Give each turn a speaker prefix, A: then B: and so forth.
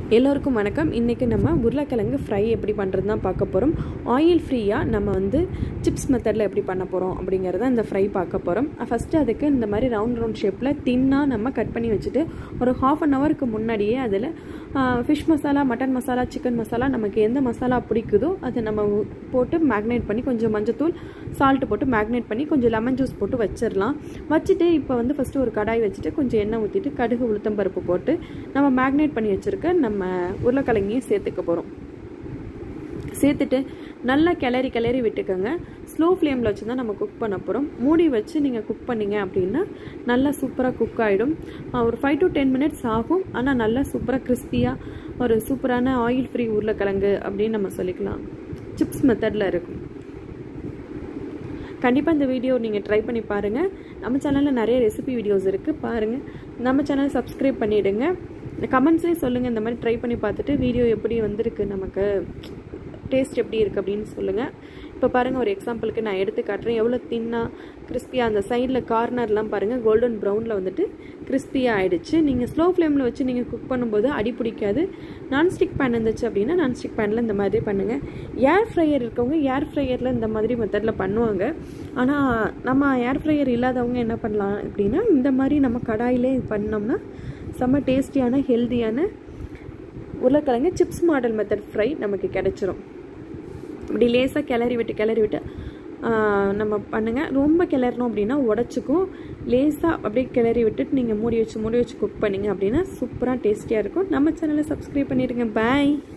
A: எல்லோருக்கும் வணக்கம் இன்றைக்கி நம்ம உருளைக்கிழங்கு ஃப்ரை எப்படி பண்ணுறது தான் பார்க்க போகிறோம் ஆயில் ஃப்ரீயாக நம்ம வந்து சிப்ஸ் மெத்தடில் எப்படி பண்ண போகிறோம் அப்படிங்கிறத இந்த ஃப்ரை பார்க்க போகிறோம் ஃபஸ்ட்டு அதுக்கு இந்த மாதிரி ரவுண்ட் ரவுண்ட் ஷேப்பில் தின்னாக நம்ம கட் பண்ணி வச்சுட்டு ஒரு ஹாஃப் அன் ஹவருக்கு முன்னாடியே அதில் fish masala mutton masala chicken masala நமக்கு எந்த மசாலா பிடிக்குதோ அதை நம்ம போட்டு மேக்னேட் பண்ணி கொஞ்சம் மஞ்சத்தூள் சால்ட்டு போட்டு மேக்னேட் பண்ணி கொஞ்சம் லெமன் ஜூஸ் போட்டு வச்சிடலாம் வச்சுட்டு இப்போ வந்து ஃபஸ்ட்டு ஒரு கடாய் வச்சுட்டு கொஞ்சம் எண்ணெய் ஊற்றிட்டு கடுகு உளுத்தம் பருப்பு போட்டு நம்ம மேக்னேட் பண்ணி வச்சுருக்க நம்ம உருளைக்கிழங்கையும் சேர்த்துக்க போகிறோம் சேர்த்துட்டு நல்லா கிளறி கிளறி விட்டுக்கோங்க ஸ்லோ ஃப்ளேமில் வச்சு தான் நம்ம குக் பண்ண போகிறோம் மூடி வச்சு நீங்கள் குக் பண்ணிங்க அப்படின்னா நல்லா சூப்பராக குக் ஆகிடும் ஒரு ஃபைவ் டு டென் மினிட்ஸ் ஆகும் ஆனால் நல்லா சூப்பராக கிறிஸ்பியாக ஒரு சூப்பரான ஆயில் ஃப்ரீ உருளைக்கிழங்கு அப்படின்னு நம்ம சொல்லிக்கலாம் சிப்ஸ் மெத்தடில் இருக்கும் கண்டிப்பாக இந்த வீடியோ நீங்கள் ட்ரை பண்ணி பாருங்கள் நம்ம சேனலில் நிறைய ரெசிபி வீடியோஸ் இருக்குது பாருங்கள் நம்ம சேனல் சப்ஸ்கிரைப் பண்ணிவிடுங்க கமெண்ட்ஸ்லேயும் சொல்லுங்கள் இந்த மாதிரி ட்ரை பண்ணி பார்த்துட்டு வீடியோ எப்படி வந்திருக்கு நமக்கு டேஸ்ட் எப்படி இருக்குது அப்படின்னு சொல்லுங்கள் இப்போ பாருங்கள் ஒரு எக்ஸாம்பிளுக்கு நான் எடுத்து காட்டுறேன் எவ்வளோ தின்னாக கிறிஸ்பியாக அந்த சைடில் கார்னர்லாம் பாருங்கள் கோல்டன் ப்ரௌனில் வந்துட்டு கிறிஸ்பியாக ஆகிடுச்சு நீங்கள் ஸ்லோ ஃப்ளேமில் வச்சு நீங்கள் குக் பண்ணும்போது அடி பிடிக்காது நான்ஸ்டிக் பேன் இருந்துச்சு அப்படின்னா நான்ஸ்டிக் பேனில் இந்த மாதிரி பண்ணுங்கள் ஏர் ஃப்ரையர் இருக்கவங்க ஏர் ஃப்ரையரில் இந்த மாதிரி மெத்தடில் பண்ணுவாங்க ஆனால் நம்ம ஏர் ஃப்ரையர் இல்லாதவங்க என்ன பண்ணலாம் அப்படின்னா இந்த மாதிரி நம்ம கடாயிலே பண்ணோம்னா செம்ம டேஸ்டியான ஹெல்த்தியான உருளைக்கிழங்கு சிப்ஸ் மாடல் மெத்தட் ஃப்ரை நமக்கு கிடச்சிரும் இப்படி லேசாக கிளறி விட்டு கிளறி விட்டு நம்ம பண்ணுங்கள் ரொம்ப கிளறணும் அப்படின்னா உடச்சிக்கும் லேசாக அப்படியே கிளறி விட்டுட்டு நீங்கள் மூடி வச்சு மூடி வச்சு குக் பண்ணிங்க அப்படின்னா சூப்பராக டேஸ்டியாக இருக்கும் நம்ம சேனலை சப்ஸ்கிரைப் பண்ணிடுங்க பாய்